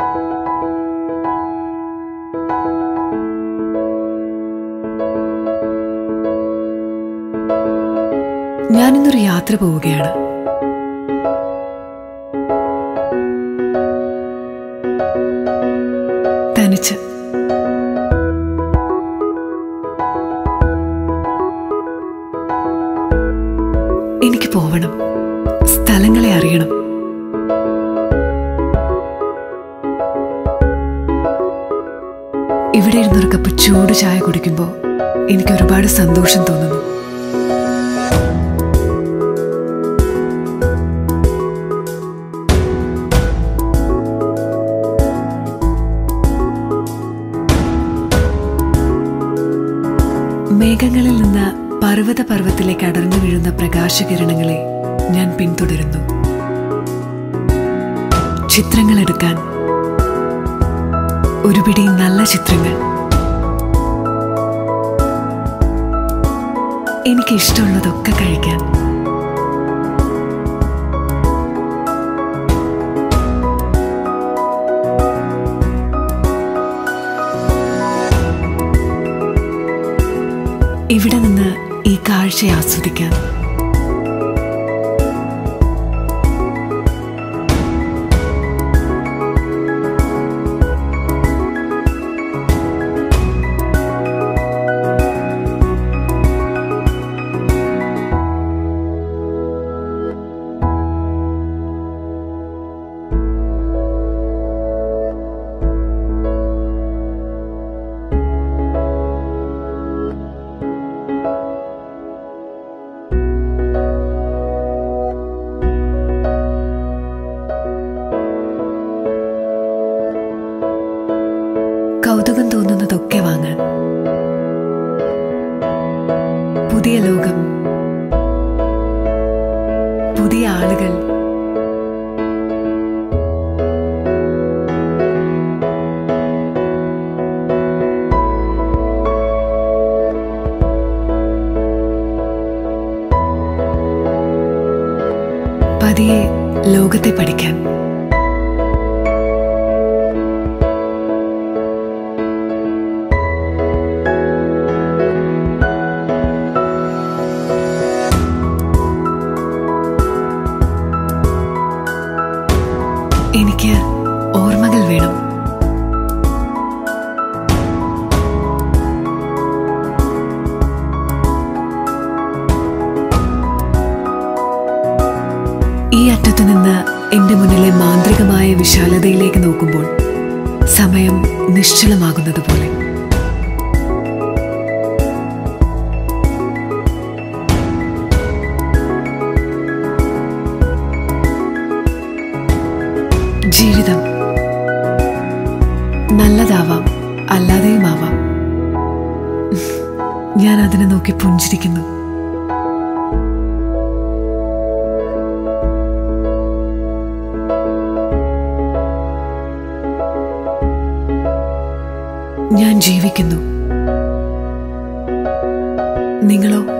ഞാനിന്നൊരു യാത്ര പോവുകയാണ് തനിച്ച് എനിക്ക് പോവണം സ്ഥലങ്ങളെ അറിയണം ഇവിടെ ഇരുന്നൊരു കപ്പ് ചൂട് ചായ കുടിക്കുമ്പോൾ എനിക്ക് ഒരുപാട് സന്തോഷം തോന്നുന്നു മേഘങ്ങളിൽ നിന്ന് പർവ്വത പർവ്വത്തിലേക്ക് അടർന്നു വീഴുന്ന പ്രകാശകിരണങ്ങളെ ഞാൻ പിന്തുടരുന്നു ചിത്രങ്ങൾ എടുക്കാൻ ഒരു പിടി നല്ല ചിത്രങ്ങൾ എനിക്ക് ഇഷ്ടമുള്ളതൊക്കെ കഴിക്കാൻ ഇവിടെ നിന്ന് ഈ കാഴ്ച ആസ്വദിക്കാൻ കൗതുകം തോന്നുന്നതൊക്കെ വാങ്ങാൻ പുതിയ ലോകം പുതിയ ആളുകൾ പതിയെ ലോകത്തെ പഠിക്കാൻ എനിക്ക് ഓർമ്മകൾ വേണം ഈ അറ്റത്തു നിന്ന് എന്റെ മുന്നിലെ മാന്ത്രികമായ വിശാലതയിലേക്ക് നോക്കുമ്പോൾ സമയം നിശ്ചലമാകുന്നത് പോലെ ജീവിതം നല്ലതാവാം അല്ലാതെയുമാവാം ഞാൻ അതിനെ നോക്കി പുഞ്ചിരിക്കുന്നു ഞാൻ ജീവിക്കുന്നു നിങ്ങളോ